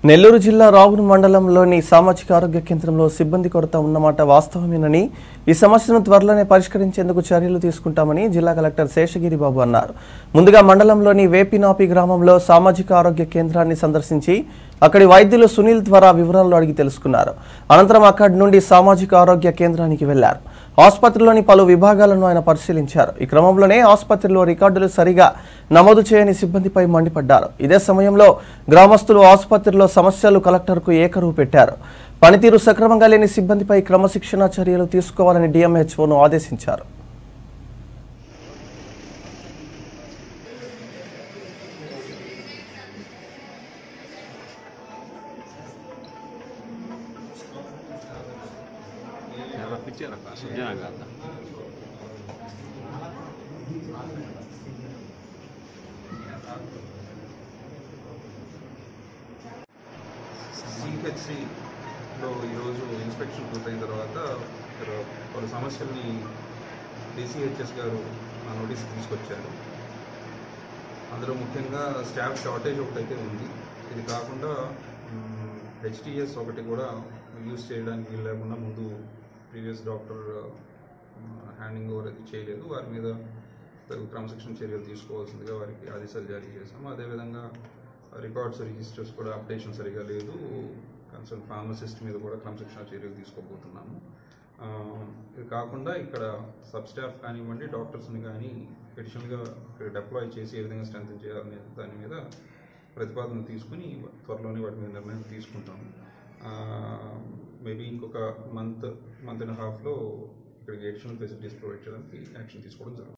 నెల్లూరు జిల్లా రావును మండలంలోని సామాజిక ఆరోగ్య కేంద్రంలో సిబ్బంది కొరత ఉన్నమాట వాస్తవమేనని ఈ సమస్యను త్వరలోనే పరిష్కరించేందుకు చర్యలు తీసుకుంటామని జిల్లా కలెక్టర్ శేషగిరి బాబు అన్నారు ముందుగా మండలంలోని వేపినాపి గ్రామంలో సామాజిక ఆరోగ్య కేంద్రాన్ని సందర్శించి అక్కడి వైద్యులు సునీల్ ద్వారా వివరాలు అడిగి తెలుసుకున్నారు అనంతరం అక్కడి నుండి సామాజిక ఆరోగ్య కేంద్రానికి వెళ్లారు ఆసుపత్రిలోని పలు విభాగాలను ఆయన పరిశీలించారు ఈ క్రమంలోనే ఆసుపత్రిలో రికార్డులు సరిగా నమోదు చేయని సిబ్బందిపై మండిపడ్డారు ఇదే సమయంలో గ్రామస్తులు ఆసుపత్రిలో సమస్యలు కలెక్టర్కు ఏకరువు పెట్టారు పనితీరు సక్రమంగా లేని సిబ్బందిపై క్రమశిక్షణ చర్యలు తీసుకోవాలని డిఎంహెచ్ఓను ఆదేశించారు రప్పించారు సుజన కాదు సిహెచ్సిలో ఈరోజు ఇన్స్పెక్షన్ పూర్తయిన తర్వాత ఇక్కడ పలు సమస్యల్ని డిసిహెచ్ఎస్ గారు మా నోటీస్కి తీసుకొచ్చారు అందులో ముఖ్యంగా స్టాఫ్ షార్టేజ్ ఒకటైతే ఉంది ఇది కాకుండా హెచ్టిఎస్ ఒకటి కూడా యూజ్ చేయడానికి వీలు లేకుండా ముందు ప్రీవియస్ డాక్టర్ హ్యాండింగ్ ఓవర్ అది చేయలేదు వారి మీద తగు క్రమశిక్షణ చర్యలు తీసుకోవాల్సిందిగా వారికి ఆదేశాలు జారీ చేశాము అదేవిధంగా రికార్డ్స్ రిజిస్టర్స్ కూడా అప్డేషన్ సరిగా లేదు కన్సర్న్ ఫార్మసిస్ట్ మీద కూడా క్రమశిక్షణ చర్యలు తీసుకోబోతున్నాము ఆ, ఇది కాకుండా ఇక్కడ సబ్ స్టాఫ్ కానివ్వండి డాక్టర్స్ని కానీ అడిషనల్గా ఇక్కడ డెప్లాయ్ చేసి ఏ విధంగా స్ట్రెంగ్ చేయాలనే దాని మీద ప్రతిపాదన తీసుకుని త్వరలోనే వాటి మీద నిర్ణయం తీసుకుంటాము మేబీ ఇంకొక మంత్ మంత్ అండ్ హాఫ్లో ఇక్కడికి అడిషనల్ ఫెసిలిటీస్ ప్రొవైడ్ చేయడానికి యాక్షన్ తీసుకోవడం జరుగుతుంది